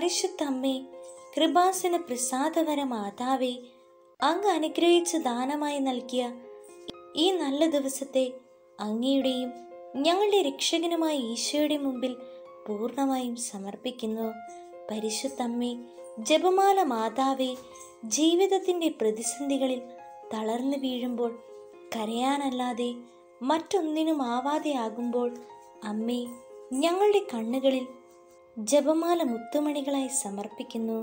പരിശുദ്ധ അമ്മേ കൃപാസന പ്രസാദകര മാതാവേ അങ്ങ് അനുഗ്രഹിച്ച് ദാനമായി നൽകിയ ഈ നല്ല ദിവസത്തെ അങ്ങയുടെയും ഞങ്ങളുടെ രക്ഷകനുമായ ഈശോയുടെ മുമ്പിൽ പൂർണ്ണമായും സമർപ്പിക്കുന്നു പരിശുദ്ധമ്മേ ജപമാല മാതാവേ ജീവിതത്തിൻ്റെ പ്രതിസന്ധികളിൽ തളർന്നു വീഴുമ്പോൾ കരയാനല്ലാതെ മറ്റൊന്നിനും ആവാതെ ആകുമ്പോൾ അമ്മേ ഞങ്ങളുടെ കണ്ണുകളിൽ ജപമാല മുത്തുമണികളായി സമർപ്പിക്കുന്നു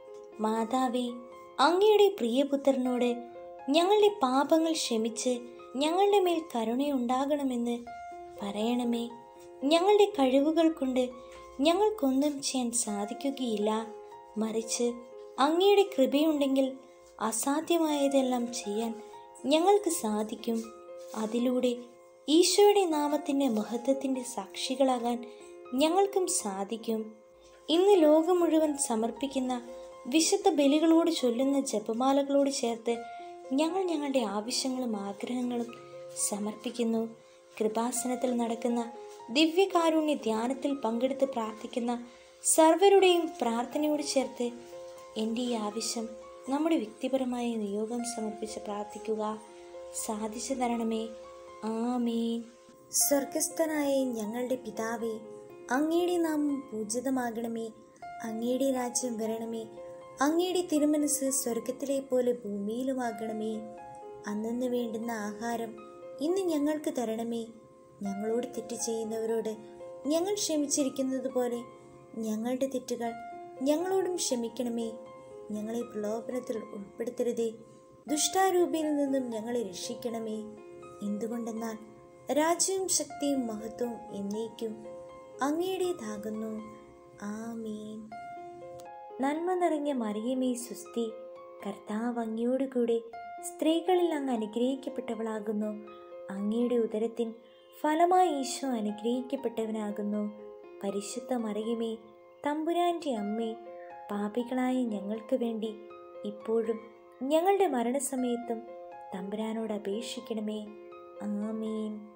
മാതാവേ അങ്ങയുടെ പ്രിയപുത്രനോട് ഞങ്ങളുടെ പാപങ്ങൾ ക്ഷമിച്ച് ഞങ്ങളുടെ മേൽ കരുണയുണ്ടാകണമെന്ന് പറയണമേ ഞങ്ങളുടെ കഴിവുകൾ കൊണ്ട് ഞങ്ങൾക്കൊന്നും ചെയ്യാൻ സാധിക്കുകയില്ല മറിച്ച് അങ്ങയുടെ കൃപയുണ്ടെങ്കിൽ അസാധ്യമായതെല്ലാം ചെയ്യാൻ ഞങ്ങൾക്ക് സാധിക്കും അതിലൂടെ ഈശോയുടെ നാമത്തിൻ്റെ മഹത്വത്തിൻ്റെ സാക്ഷികളാകാൻ ഞങ്ങൾക്കും സാധിക്കും ഇന്ന് ലോകം മുഴുവൻ സമർപ്പിക്കുന്ന വിശുദ്ധ ബലികളോട് ചൊല്ലുന്ന ജപമാലകളോട് ചേർത്ത് ഞങ്ങൾ ഞങ്ങളുടെ ആവശ്യങ്ങളും ആഗ്രഹങ്ങളും സമർപ്പിക്കുന്നു കൃപാസനത്തിൽ നടക്കുന്ന ദിവ്യകാരുണ്യ ധ്യാനത്തിൽ പങ്കെടുത്ത് പ്രാർത്ഥിക്കുന്ന സർവരുടെയും പ്രാർത്ഥനയോട് ചേർത്ത് എൻ്റെ ഈ ആവശ്യം നമ്മുടെ വ്യക്തിപരമായ നിയോഗം സമർപ്പിച്ച് പ്രാർത്ഥിക്കുക സാധിച്ചു തരണമേ ആമേൻ സ്വർഗസ്ഥനായ ഞങ്ങളുടെ പിതാവേ അങ്ങയുടെ നാമം പൂജിതമാകണമേ അങ്ങയുടെ രാജ്യം വരണമേ അങ്ങയുടെ തിരുമനസ് സ്വർഗത്തിലെ പോലെ ഭൂമിയിലുമാകണമേ അന്നു വേണ്ടുന്ന ആഹാരം ഇന്ന് ഞങ്ങൾക്ക് തരണമേ ഞങ്ങളോട് തെറ്റ് ചെയ്യുന്നവരോട് ഞങ്ങൾ ക്ഷമിച്ചിരിക്കുന്നത് പോലെ ഞങ്ങളുടെ തെറ്റുകൾ ഞങ്ങളോടും ക്ഷമിക്കണമേ ഞങ്ങളെ പ്രലോഭനത്തിൽ ഉൾപ്പെടുത്തരുതേ ദുഷ്ടാരൂപിയിൽ നിന്നും ഞങ്ങളെ രക്ഷിക്കണമേ എന്തുകൊണ്ടെന്നാൽ രാജ്യവും ശക്തിയും മഹത്വവും എന്നേക്കും അങ്ങയുടേതാകുന്നു ആമീൻ നന്മ നിറഞ്ഞ മറിയമേ സുസ്തി കർത്താവ് അങ്ങയോടുകൂടെ സ്ത്രീകളിൽ അങ്ങ് അനുഗ്രഹിക്കപ്പെട്ടവളാകുന്നു അങ്ങയുടെ ഉദരത്തിൻ ഫലമായി ഈശോ അനുഗ്രഹിക്കപ്പെട്ടവനാകുന്നു പരിശുദ്ധ മറിയമേ തമ്പുരാൻ്റെ അമ്മേ പാപികളായ ഞങ്ങൾക്ക് വേണ്ടി ഇപ്പോഴും ഞങ്ങളുടെ മരണസമയത്തും തമ്പുരാനോട് അപേക്ഷിക്കണമേ ആമീൻ